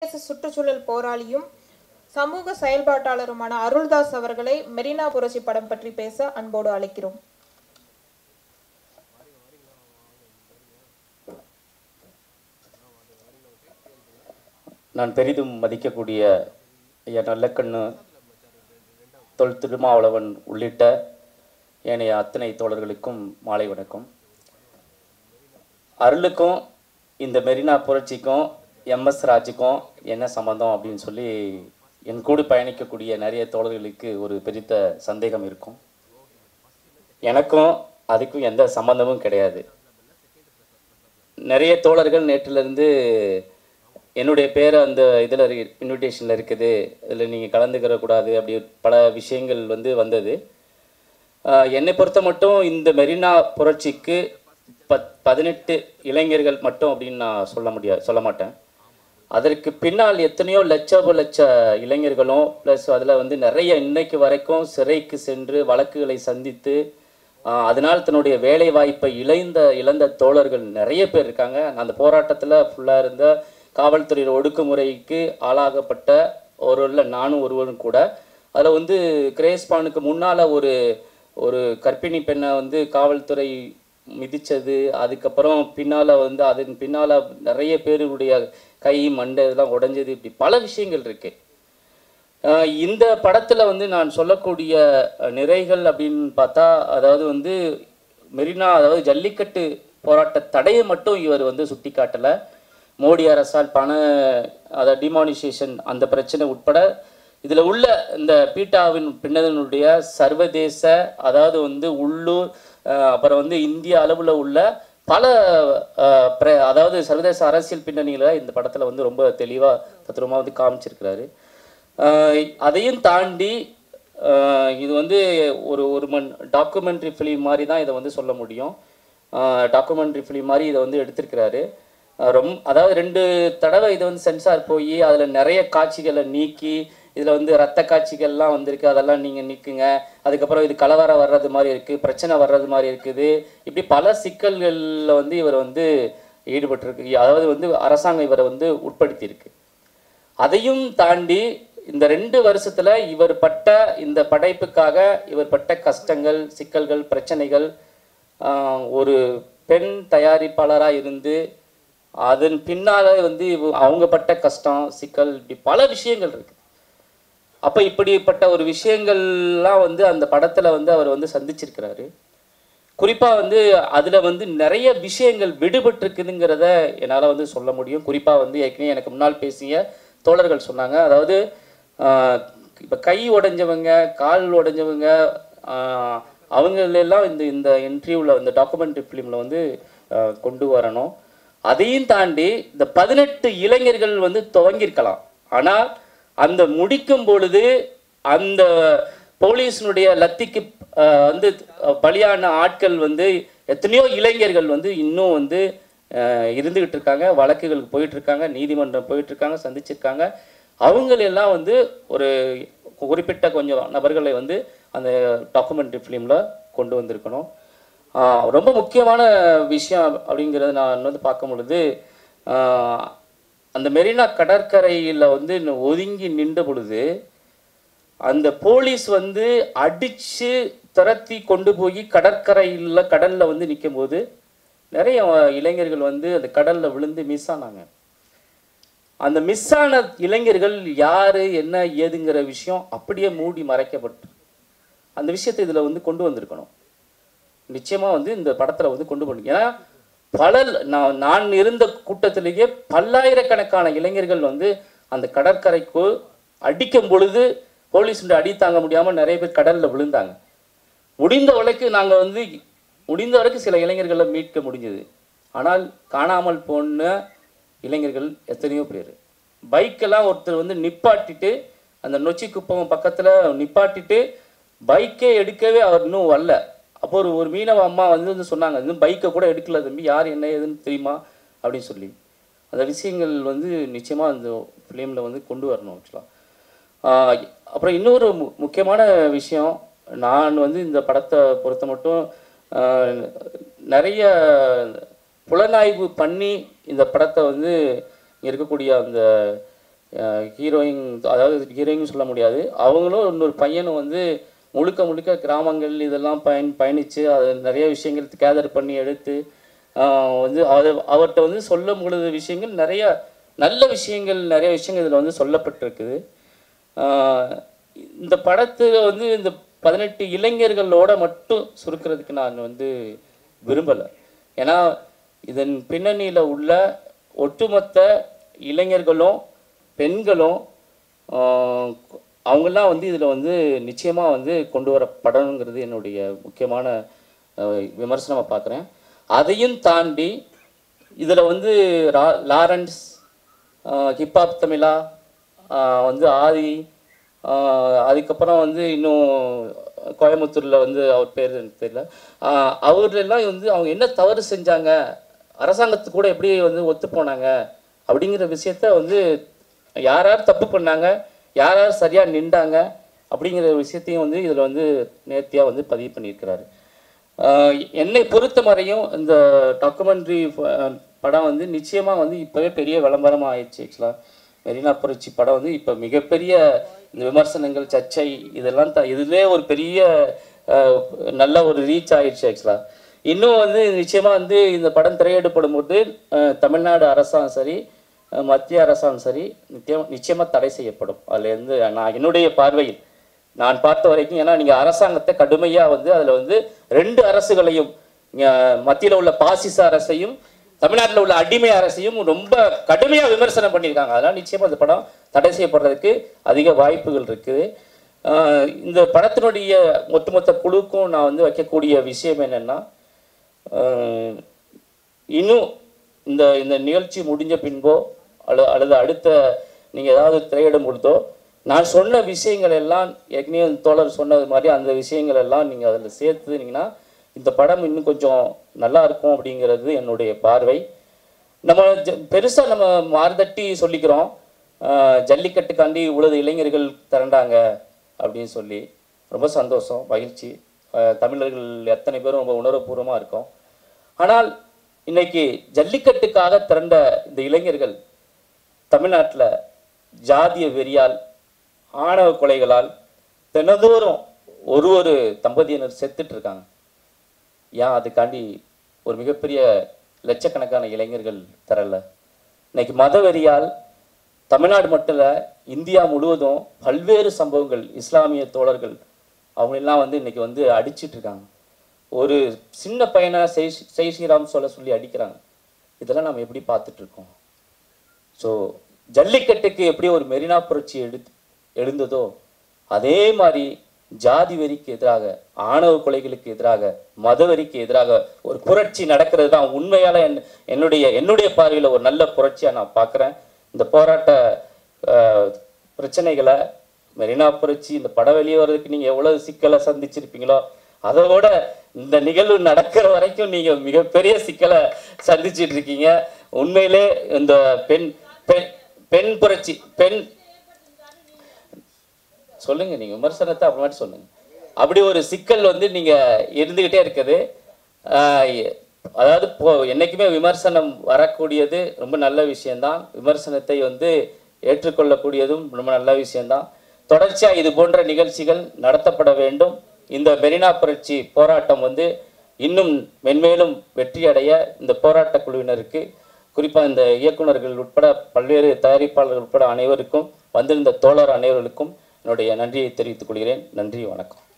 சர்வதேச சுற்றுச்சூழல் போராளியும் சமூக செயல்பாட்டாளருமான அருள்தாஸ் அவர்களை மெரினா புரட்சி படம் பற்றி பேச அன்போடு அழைக்கிறோம் நான் பெரிதும் மதிக்கக்கூடிய ஐயா நல்லக்கண்ணு தொல் திருமாவளவன் உள்ளிட்ட ஏனைய அத்தனை தோழர்களுக்கும் மாலை வணக்கம் அருளுக்கும் இந்த மெரினா புரட்சிக்கும் எம்எஸ் ராஜுக்கும் என்ன சம்மந்தம் அப்படின்னு சொல்லி என் கூட பயணிக்கக்கூடிய நிறைய தோழர்களுக்கு ஒரு பெரித்த சந்தேகம் இருக்கும் எனக்கும் அதுக்கும் எந்த சம்மந்தமும் கிடையாது நிறைய தோழர்கள் நேற்றிலிருந்து என்னுடைய பேர் அந்த இதில் இன்விடேஷனில் இருக்குது இதில் நீங்கள் கலந்துக்கிற கூடாது அப்படி பல விஷயங்கள் வந்து வந்தது ஆஹ் என்னை பொறுத்த மட்டும் இந்த மெரினா புரட்சிக்கு பத் பதினெட்டு இளைஞர்கள் மட்டும் அப்படின்னு நான் சொல்ல முடியாது சொல்ல மாட்டேன் அதற்கு பின்னால் எத்தனையோ லட்ச லட்ச இளைஞர்களும் ப்ளஸ் அதில் வந்து நிறைய இன்னைக்கு வரைக்கும் சிறைக்கு சென்று வழக்குகளை சந்தித்து ஆஹ் அதனால் தன்னுடைய வேலை வாய்ப்பை இழந்த இழந்த தோழர்கள் நிறைய பேர் இருக்காங்க அந்த போராட்டத்தில் ஃபுல்லாக இருந்த காவல்துறையின் ஒடுக்குமுறைக்கு ஆளாகப்பட்ட ஒரு இல்லை நானும் ஒருவரும் கூட அதில் வந்து கிரேஸ்பானுக்கு முன்னால் ஒரு ஒரு கர்ப்பிணி பெண்ணை வந்து காவல்துறை மிதிச்சது அதுக்கப்புறம் பின்னால் வந்து அதன் பின்னால் நிறைய பேருடைய கை மண்டை இதெல்லாம் உடைஞ்சது இப்படி பல விஷயங்கள் இருக்குது ஆஹ் இந்த படத்தில் வந்து நான் சொல்லக்கூடிய அஹ், நிறைகள் அப்படின்னு பார்த்தா அதாவது வந்து மெரினா அதாவது ஜல்லிக்கட்டு போராட்ட தடையை மட்டும் இவர் வந்து சுட்டி காட்டலை மோடி அரசால் பண அதாவது டிமானிசேஷன் அந்த பிரச்சனை உட்பட இதில் உள்ள இந்த பீட்டாவின் பின்னதனுடைய சர்வதேச அதாவது வந்து உள்ளூர் ஆஹ், அப்புறம் வந்து இந்திய அளவில் உள்ள பல ஆஹ், பிர- அதாவது சர்வதேச அரசியல் பின்னணியில் இந்த படத்தில் வந்து ரொம்ப தெளிவாக தத்துவமாக வந்து காமிச்சிருக்கிறாரு ஆஹ் அதையும் தாண்டி ஆஹ் இது வந்து ஒரு ஒரு மண் டாக்குமெண்ட்ரி ஃபிலிம் மாதிரி தான் இதை வந்து சொல்ல முடியும் டாக்குமெண்ட்ரி ஃபிலிம் மாதிரி இதை வந்து எடுத்திருக்கிறாரு ஆஹ் ரொம்ப அதாவது ரெண்டு தடவை இது வந்து சென்சார் போய் அதில் நிறைய காட்சிகளை நீக்கி இதில் வந்து ரத்த காட்சிகள்லாம் வந்திருக்கு அதெல்லாம் நீங்கள் நீக்குங்க அதுக்கப்புறம் இது கலவரம் வர்றது மாதிரி இருக்குது பிரச்சனை வர்றது மாதிரி இருக்குது இப்படி பல சிக்கல்களில் வந்து இவர் வந்து ஈடுபட்டிருக்கு அதாவது வந்து அரசாங்கம் இவரை வந்து உட்படுத்தியிருக்கு அதையும் தாண்டி இந்த ரெண்டு வருஷத்துல இவர் பட்ட இந்த படைப்புக்காக இவர் பட்ட கஷ்டங்கள் சிக்கல்கள் பிரச்சனைகள் ஆஹ், ஒரு பெண் தயாரிப்பாளராக இருந்து அதன் பின்னால வந்து இவ- அவங்க பட்ட கஷ்டம் சிக்கல் இப்படி பல விஷயங்கள் இருக்கு அப்ப இப்படிப்பட்ட ஒரு விஷயங்கள்லாம் வந்து அந்த படத்துல வந்து அவர் வந்து சந்திச்சிருக்கிறாரு குறிப்பா வந்து அதுல வந்து நிறைய விஷயங்கள் விடுபட்டிருக்குதுங்கிறத என்னால வந்து சொல்ல முடியும் குறிப்பா வந்து ஏற்கனவே எனக்கு முன்னால் பேசிய தோழர்கள் சொன்னாங்க அதாவது ஆஹ், இப்ப கை உடைஞ்சவங்க கால் உடைஞ்சவங்க ஆஹ், அவங்களெல்லாம் இந்த இந்த இன்டர்வியூவில் இந்த டாக்குமெண்ட்ரி ஃபிலிமில் வந்து ஆஹ், கொண்டு வரணும் அதையும் தாண்டி இந்த பதினெட்டு இளைஞர்கள் வந்து துவங்கியிருக்கலாம் ஆனால் அந்த முடிக்கும் பொழுது அந்த போலீஸினுடைய லத்திக்கு ஆஹ், வந்து அஹ், பலியான ஆட்கள் வந்து எத்தனையோ இளைஞர்கள் வந்து இன்னும் வந்து ஆஹ், இருந்துகிட்டு இருக்காங்க வழக்குகளுக்கு போயிட்டு இருக்காங்க நீதிமன்றம் போயிட்டு இருக்காங்க சந்திச்சிருக்காங்க அவங்களெல்லாம் வந்து ஒரு குறிப்பிட்ட கொஞ்சம் நபர்களை வந்து அந்த டாக்குமெண்ட்ரி ஃபிலிமில் கொண்டு வந்திருக்கணும் ஆஹ் ரொம்ப முக்கியமான விஷயம் அப்படிங்கிறத நான் வந்து பார்க்கும் பொழுது ஆஹ் அந்த மெரினா கடற்கரையில் வந்து இன்னும் ஒதுங்கி நின்ற பொழுது அந்த போலீஸ் வந்து அடித்து துரத்தி கொண்டு போய் கடற்கரையில் கடலில் வந்து நிற்கும் போது நிறைய இளைஞர்கள் வந்து அந்த கடலில் விழுந்து மிஸ் ஆனாங்க அந்த மிஸ் ஆன இளைஞர்கள் யாரு என்ன ஏதுங்கிற விஷயம் அப்படியே மூடி மறைக்கப்பட்டு அந்த விஷயத்தை இதில் வந்து கொண்டு வந்திருக்கணும் நிச்சயமா வந்து இந்த படத்துல வந்து கொண்டு போகணும் ஏன்னா பல நான் நான் இருந்த கூட்டத்திலேயே பல்லாயிரக்கணக்கான இளைஞர்கள் வந்து அந்த கடற்கரைக்கு அடிக்கும் பொழுது போலீஸுடைய அடி தாங்க முடியாம நிறைய பேர் கடல்ல விழுந்தாங்க முடிந்த வரைக்கு நாங்க வந்து முடிந்த வரைக்கும் சில இளைஞர்களை மீட்க முடிஞ்சது ஆனால் காணாமல் போன இளைஞர்கள் எத்தனையோ பேர் பைக்கெல்லாம் ஒருத்தர் வந்து நிப்பாட்டிட்டு அந்த நொச்சி குப்பம் பக்கத்துல நிப்பாட்டிட்டு பைக்கே எடுக்கவே அவர் இன்னும் வரல அப்போ ஒரு ஒரு மீனவ அம்மா வந்து வந்து சொன்னாங்க இன்னும் பைக்கை கூட எடுக்கல தம்பி யார் என்ன ஏதுன்னு தெரியுமா அப்படின்னு சொல்லி அந்த விஷயங்கள் வந்து நிச்சயமா அந்த ஃபிலிமில் வந்து கொண்டு வரணும் ஆக்சுவலாக அப்புறம் இன்னொரு மு- முக்கியமான விஷயம் நான் வந்து இந்த படத்தை பொறுத்த மட்டும் ஆஹ், நிறைய புலனாய்வு பண்ணி இந்த படத்தை வந்து இங்க இருக்கக்கூடிய அந்த ஹீரோயின் அதாவது ஹீரோயின் சொல்ல முடியாது அவங்களும் இன்னொரு பையனும் வந்து முழுக்க முழுக்க கிராமங்கள் இதெல்லாம் பயன் பயணித்து அது நிறைய விஷயங்கள் கேதர் பண்ணி எடுத்து ஆஹ் வந்து அது அவர்கிட்ட வந்து சொல்ல முடியாத விஷயங்கள் நிறைய நல்ல விஷயங்கள் நிறைய விஷயங்கள் இதில் வந்து சொல்லப்பட்டிருக்குது ஆஹ் இந்த படத்தில் வந்து இந்த பதினெட்டு இளைஞர்களோட மட்டும் சுருக்கிறதுக்கு நான் வந்து விரும்பலை ஏன்னா இதன் பின்னணியில் உள்ள ஒட்டுமொத்த இளைஞர்களும் பெண்களும் ஆஹ் அவங்கெல்லாம் வந்து இதில் வந்து நிச்சயமாக வந்து கொண்டு வர படம்ங்கிறது என்னுடைய முக்கியமான ஆஹ் விமர்சனமா பார்க்குறேன் அதையும் தாண்டி இதில் வந்து ரா லாரன்ஸ் ஹிப்ஹாப் தமிழா ஆஹ் வந்து ஆதி ஆஹ் அதுக்கப்புறம் வந்து இன்னும் கோயம்புத்தூரில் வந்து அவர் பேர் எனக்கு தெரியல ஆஹ் அவர்லாம் வந்து அவங்க என்ன தவறு செஞ்சாங்க அரசாங்கத்துக்கு கூட எப்படி வந்து ஒத்து போனாங்க அப்படிங்கிற விஷயத்த வந்து யார் யார் தப்பு பண்ணாங்க யார் யார் சரியாக நின்றாங்க அப்படிங்கிற விஷயத்தையும் வந்து இதில் வந்து நேர்த்தியாக வந்து பதிவு பண்ணியிருக்கிறாரு ஆஹ் என்னை பொறுத்த வரையும் இந்த டாக்குமெண்ட்ரி படம் வந்து நிச்சயமாக வந்து இப்போவே பெரிய விளம்பரமாக ஆயிடுச்சு ஆக்சுவலாக மெரினா புரட்சி படம் வந்து இப்போ மிகப்பெரிய இந்த விமர்சனங்கள் சர்ச்சை இதெல்லாம் த இதுலேயே ஒரு பெரிய ஆஹ், நல்ல ஒரு ரீச் ஆயிடுச்சு ஆக்சுவலாக இன்னும் வந்து நிச்சயமாக வந்து இந்த படம் திரையிடப்படும் போது ஆஹ், தமிழ்நாடு அரசாங்கம் சரி ஆஹ், மத்திய அரசாங்கம் சரி நிச்சயம் நிச்சயமாக தடை செய்யப்படும் அதுலேருந்து நான் என்னுடைய பார்வையில் நான் பார்த்த வரைக்கும் ஏன்னா நீங்கள் அரசாங்கத்தை கடுமையாக வந்து அதில் வந்து ரெண்டு அரசுகளையும் மத்தியில் உள்ள பாசிச அரசையும் தமிழ்நாட்டில் உள்ள அடிமை அரசையும் ரொம்ப கடுமையாக விமர்சனம் பண்ணியிருக்காங்க அதனால் நிச்சயமாக இந்த படம் தடை செய்யப்படுறதுக்கு அதிக வாய்ப்புகள் இருக்குது ஆஹ் இந்த படத்தினுடைய ஒட்டுமொத்த குழுக்கும் நான் வந்து வைக்கக்கூடிய விஷயம் என்னென்னா இன்னும் இந்த இந்த நிகழ்ச்சி முடிஞ்ச பின்போ அல்லது அல்லது அடுத்த நீங்கள் ஏதாவது திரையிடும் பொழுதோ நான் சொன்ன விஷயங்கள் எல்லாம் ஏற்கனவே அந்த தோழர் சொன்னது மாதிரி அந்த விஷயங்கள் எல்லாம் நீங்கள் அதில் சேர்த்துனீங்கன்னா இந்த படம் இன்னும் கொஞ்சம் நல்லா இருக்கும் அப்படிங்கிறது என்னுடைய பார்வை நம்ம ஜ பெருசாக நம்ம மாறுதட்டி சொல்லிக்கிறோம் ஆஹ் ஜல்லிக்கட்டுக்காண்டி இவ்வளவு இளைஞர்கள் திரண்டாங்க அப்படின்னு சொல்லி ரொம்ப சந்தோஷம் மகிழ்ச்சி ஆஹ் தமிழர்கள் எத்தனை பேரும் ரொம்ப உணர்வுபூர்வமாக இருக்கோம் ஆனால் இன்னைக்கு ஜல்லிக்கட்டுக்காக திரண்ட இந்த இளைஞர்கள் தமிழ்நாட்டில் ஜாதிய வெறியால் ஆணவ கொலைகளால் தினதோறும் ஒரு ஒரு தம்பதியினர் செத்துட்டு இருக்காங்க ஏன் அதுக்காண்டி ஒரு மிகப்பெரிய லட்சக்கணக்கான இளைஞர்கள் தரல இன்னைக்கு மதவெறியால் தமிழ்நாடு மட்டும் இல்ல இந்தியா முழுவதும் பல்வேறு சம்பவங்கள் இஸ்லாமிய தோழர்கள் அவங்க எல்லாம் வந்து இன்னைக்கு வந்து அடிச்சிட்டு இருக்காங்க ஒரு சின்ன பையனை செய் செய் ஸ்ரீராம் சொல்ல சொல்லி அடிக்கிறாங்க இதெல்லாம் நம்ம எப்படி பார்த்துட்டு இருக்கோம் ஸோ ஜல்லிக்கட்டுக்கு எப்படி ஒரு மெரினா புரட்சி எடு எழுந்ததோ அதே மாதிரி ஜாதி வெறிக்கு எதிராக ஆணவ கொலைகளுக்கு எதிராக மதவெறிக்கு எதிராக ஒரு புரட்சி நடக்கிறது தான் உண்மையால என் என்னுடைய என்னுடைய பார்வையில் ஒரு நல்ல புரட்சியாக நான் பார்க்குறேன் இந்த போராட்ட அஹ், பிரச்சனைகளை மெரினா புரட்சி இந்த படம் வெளியே வர்றதுக்கு நீங்கள் எவ்வளவு சிக்கலை சந்திச்சிருப்பீங்களோ அதோட இந்த நிகழ்வு நடக்கிற வரைக்கும் நீங்க மிகப்பெரிய சிக்கலை சந்திச்சிட்டு இருக்கீங்க உண்மையிலே இந்த பெண் பெண் பெண் புரட்சி பெண் சொல்லுங்க நீங்க விமர்சனத்தை அப்புறமாட்டி சொல்லுங்க அப்படி ஒரு சிக்கல் வந்து நீங்க இருந்துகிட்டே இருக்குது ஆஹ் எ- அதாவது இப்போ என்னைக்குமே விமர்சனம் வரக்கூடியது ரொம்ப நல்ல விஷயம்தான் விமர்சனத்தை வந்து ஏற்றுக்கொள்ளக்கூடியதும் ரொம்ப நல்ல விஷயம்தான் தொடர்ச்சியா இது போன்ற நிகழ்ச்சிகள் நடத்தப்பட வேண்டும் இந்த மெரினா புரட்சி போராட்டம் வந்து இன்னும் மென்மேலும் வெற்றியடைய இந்த போராட்ட குழுவினருக்கு குறிப்பாக இந்த இயக்குனர்கள் உட்பட பல்வேறு தயாரிப்பாளர்கள் உட்பட அனைவருக்கும் வந்திருந்த தோழர் அனைவர்களுக்கும் என்னுடைய நன்றியை தெரிவித்துக் கொள்கிறேன் நன்றி வணக்கம்